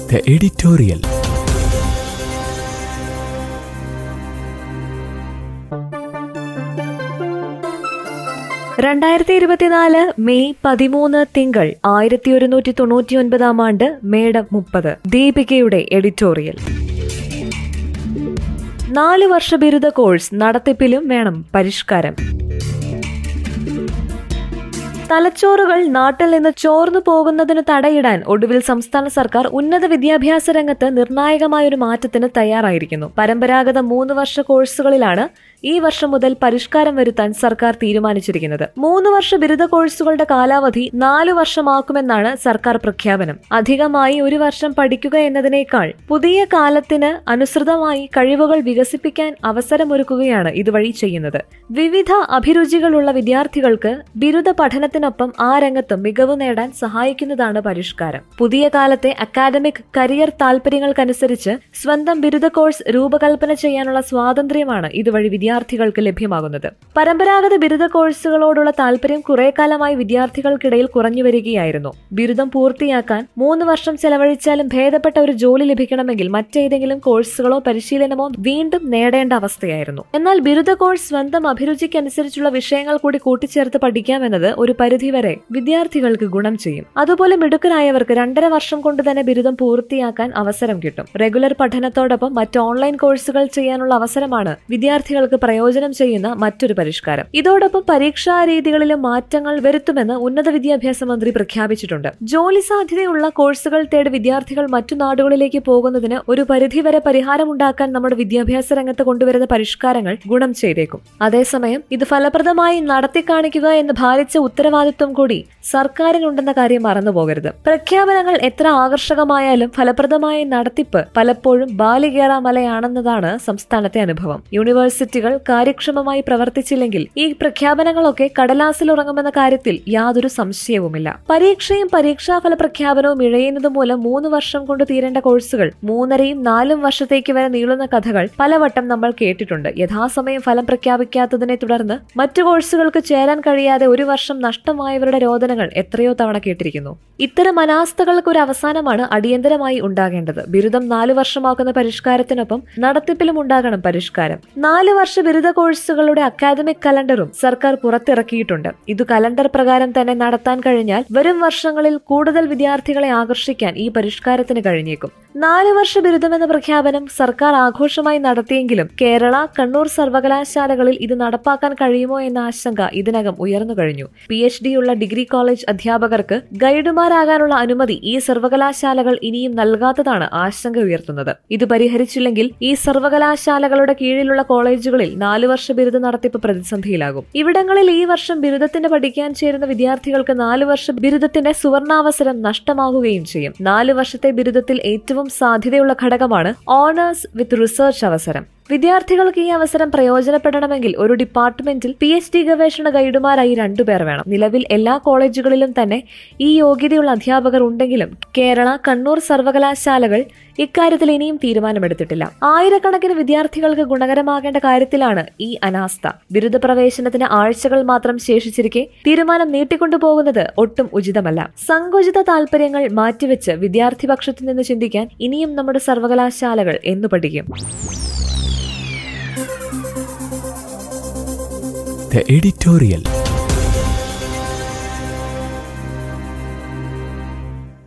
The editorial. രണ്ടായിരത്തി ഇരുപത്തിനാല് May പതിമൂന്ന് തിങ്കൾ ആയിരത്തി ഒരുന്നൂറ്റി തൊണ്ണൂറ്റി ഒൻപതാം ആണ്ട് മേടം മുപ്പത് ദീപികയുടെ എഡിറ്റോറിയൽ നാല് വർഷ ബിരുദ കോഴ്സ് നടത്തിപ്പിലും വേണം പരിഷ്കാരം തലച്ചോറുകൾ നാട്ടിൽ നിന്ന് ചോർന്നു പോകുന്നതിന് തടയിടാൻ ഒടുവിൽ സംസ്ഥാന സർക്കാർ ഉന്നത വിദ്യാഭ്യാസ രംഗത്ത് നിർണായകമായ ഒരു മാറ്റത്തിന് തയ്യാറായിരിക്കുന്നു പരമ്പരാഗത മൂന്ന് വർഷ കോഴ്സുകളിലാണ് ഈ വർഷം മുതൽ പരിഷ്കാരം വരുത്താൻ സർക്കാർ തീരുമാനിച്ചിരിക്കുന്നത് മൂന്ന് വർഷ ബിരുദ കോഴ്സുകളുടെ കാലാവധി നാലു വർഷമാക്കുമെന്നാണ് സർക്കാർ പ്രഖ്യാപനം അധികമായി ഒരു വർഷം പഠിക്കുക എന്നതിനേക്കാൾ പുതിയ കാലത്തിന് അനുസൃതമായി കഴിവുകൾ വികസിപ്പിക്കാൻ അവസരമൊരുക്കുകയാണ് ഇതുവഴി ചെയ്യുന്നത് വിവിധ അഭിരുചികളുള്ള വിദ്യാർത്ഥികൾക്ക് ബിരുദ പഠനത്തിനൊപ്പം ആ രംഗത്ത് മികവ് നേടാൻ സഹായിക്കുന്നതാണ് പരിഷ്കാരം പുതിയ കാലത്തെ അക്കാദമിക് കരിയർ താൽപര്യങ്ങൾക്കനുസരിച്ച് സ്വന്തം ബിരുദ കോഴ്സ് രൂപകൽപ്പന ചെയ്യാനുള്ള സ്വാതന്ത്ര്യമാണ് ഇതുവഴി വിദ്യാർത്ഥികൾക്ക് ലഭ്യമാകുന്നത് പരമ്പരാഗത ബിരുദ കോഴ്സുകളോടുള്ള താല്പര്യം കുറെ കാലമായി വിദ്യാർത്ഥികൾക്കിടയിൽ കുറഞ്ഞു വരികയായിരുന്നു ബിരുദം പൂർത്തിയാക്കാൻ മൂന്ന് വർഷം ചെലവഴിച്ചാലും ഭേദപ്പെട്ട ഒരു ജോലി ലഭിക്കണമെങ്കിൽ മറ്റേതെങ്കിലും കോഴ്സുകളോ പരിശീലനമോ വീണ്ടും നേടേണ്ട അവസ്ഥയായിരുന്നു എന്നാൽ ബിരുദ കോഴ്സ് സ്വന്തം അഭിരുചിക്കനുസരിച്ചുള്ള വിഷയങ്ങൾ കൂടി കൂട്ടിച്ചേർത്ത് പഠിക്കാമെന്നത് ഒരു പരിധിവരെ വിദ്യാർത്ഥികൾക്ക് ഗുണം ചെയ്യും അതുപോലെ മിടുക്കരായവർക്ക് രണ്ടര വർഷം കൊണ്ട് തന്നെ ബിരുദം പൂർത്തിയാക്കാൻ അവസരം കിട്ടും റെഗുലർ പഠനത്തോടൊപ്പം മറ്റ് ഓൺലൈൻ കോഴ്സുകൾ ചെയ്യാനുള്ള അവസരമാണ് വിദ്യാർത്ഥികൾക്ക് പ്രയോജനം ചെയ്യുന്ന മറ്റൊരു പരിഷ്കാരം ഇതോടൊപ്പം പരീക്ഷാ രീതികളിലെ മാറ്റങ്ങൾ വരുത്തുമെന്ന് ഉന്നത വിദ്യാഭ്യാസ മന്ത്രി പ്രഖ്യാപിച്ചിട്ടുണ്ട് ജോലി സാധ്യതയുള്ള കോഴ്സുകൾ തേടി വിദ്യാർത്ഥികൾ മറ്റു നാടുകളിലേക്ക് പോകുന്നതിന് ഒരു പരിധിവരെ പരിഹാരമുണ്ടാക്കാൻ നമ്മുടെ വിദ്യാഭ്യാസ രംഗത്ത് കൊണ്ടുവരുന്ന പരിഷ്കാരങ്ങൾ ഗുണം ചെയ്തേക്കും അതേസമയം ഇത് ഫലപ്രദമായി നടത്തി കാണിക്കുക എന്ന് ഭാരിച്ച ഉത്തരവാദിത്വം കൂടി സർക്കാരിനുണ്ടെന്ന കാര്യം മറന്നുപോകരുത് പ്രഖ്യാപനങ്ങൾ എത്ര ആകർഷകമായാലും ഫലപ്രദമായ നടത്തിപ്പ് പലപ്പോഴും ബാലികേറാമലയാണെന്നതാണ് സംസ്ഥാനത്തെ അനുഭവം യൂണിവേഴ്സിറ്റികൾ കാര്യക്ഷമമായി പ്രവർത്തിച്ചില്ലെങ്കിൽ ഈ പ്രഖ്യാപനങ്ങളൊക്കെ കടലാസിലുറങ്ങുമെന്ന കാര്യത്തിൽ യാതൊരു സംശയവുമില്ല പരീക്ഷയും പരീക്ഷാഫല പ്രഖ്യാപനവും ഇഴയുന്നത് മൂലം മൂന്ന് വർഷം കൊണ്ട് തീരേണ്ട കോഴ്സുകൾ മൂന്നരയും നാലും വർഷത്തേക്ക് വരെ നീളുന്ന കഥകൾ പലവട്ടം നമ്മൾ കേട്ടിട്ടുണ്ട് യഥാസമയം ഫലം പ്രഖ്യാപിക്കാത്തതിനെ തുടർന്ന് മറ്റു കോഴ്സുകൾക്ക് ചേരാൻ കഴിയാതെ ഒരു വർഷം നഷ്ടമായവരുടെ രോദനങ്ങൾ എത്രയോ തവണ കേട്ടിരിക്കുന്നു ഇത്തരം അനാസ്ഥകൾക്ക് ഒരു അവസാനമാണ് അടിയന്തരമായി ഉണ്ടാകേണ്ടത് ബിരുദം നാലു വർഷമാക്കുന്ന പരിഷ്കാരത്തിനൊപ്പം നടത്തിപ്പിലും ഉണ്ടാകണം പരിഷ്കാരം നാല് വർഷ ബിരുദ കോഴ്സുകളുടെ അക്കാദമിക് കലണ്ടറും സർക്കാർ പുറത്തിറക്കിയിട്ടുണ്ട് ഇത് കലണ്ടർ പ്രകാരം തന്നെ നടത്താൻ കഴിഞ്ഞാൽ വരും വർഷങ്ങളിൽ കൂടുതൽ വിദ്യാർത്ഥികളെ ആകർഷിക്കാൻ ഈ പരിഷ്കാരത്തിന് കഴിഞ്ഞേക്കും നാല് വർഷ ബിരുദമെന്ന പ്രഖ്യാപനം സർക്കാർ ആഘോഷമായി നടത്തിയെങ്കിലും കേരള കണ്ണൂർ സർവകലാശാലകളിൽ ഇത് നടപ്പാക്കാൻ കഴിയുമോ എന്ന ആശങ്ക ഇതിനകം ഉയർന്നു കഴിഞ്ഞു പി എച്ച് ഡി ഉള്ള ഡിഗ്രി കോളേജ് അധ്യാപകർക്ക് ഗൈഡുമാരാകാനുള്ള അനുമതി ഈ സർവകലാശാലകൾ ഇനിയും നൽകാത്തതാണ് ആശങ്ക ഉയർത്തുന്നത് ഇത് പരിഹരിച്ചില്ലെങ്കിൽ ഈ സർവകലാശാലകളുടെ കീഴിലുള്ള കോളേജുകളിൽ നാലു വർഷ ബിരുദ നടത്തിപ്പ് പ്രതിസന്ധിയിലാകും ഇവിടങ്ങളിൽ ഈ വർഷം ബിരുദത്തിന് പഠിക്കാൻ ചേരുന്ന വിദ്യാർത്ഥികൾക്ക് നാലു വർഷ ബിരുദത്തിന്റെ സുവർണാവസരം നഷ്ടമാകുകയും ചെയ്യും നാലു വർഷത്തെ ബിരുദത്തിൽ ഏറ്റവും സാധ്യതയുള്ള ഘടകമാണ് ഓണേഴ്സ് വിത്ത് റിസർച്ച് അവസരം വിദ്യാർത്ഥികൾക്ക് ഈ അവസരം പ്രയോജനപ്പെടണമെങ്കിൽ ഒരു ഡിപ്പാർട്ട്മെന്റിൽ പി എച്ച് ഡി ഗവേഷണ ഗൈഡുമാരായി രണ്ടുപേർ വേണം നിലവിൽ എല്ലാ കോളേജുകളിലും തന്നെ ഈ യോഗ്യതയുള്ള അധ്യാപകർ ഉണ്ടെങ്കിലും കേരള കണ്ണൂർ സർവകലാശാലകൾ ഇക്കാര്യത്തിൽ ഇനിയും തീരുമാനമെടുത്തിട്ടില്ല ആയിരക്കണക്കിന് വിദ്യാർത്ഥികൾക്ക് ഗുണകരമാകേണ്ട കാര്യത്തിലാണ് ഈ അനാസ്ഥ ബിരുദ പ്രവേശനത്തിന് ആഴ്ചകൾ മാത്രം ശേഷിച്ചിരിക്കെ തീരുമാനം നീട്ടിക്കൊണ്ടുപോകുന്നത് ഒട്ടും ഉചിതമല്ല സങ്കുചിത താൽപര്യങ്ങൾ മാറ്റിവെച്ച് വിദ്യാർത്ഥി പക്ഷത്തു നിന്ന് ചിന്തിക്കാൻ ഇനിയും നമ്മുടെ സർവകലാശാലകൾ എന്നു പഠിക്കും The editorial.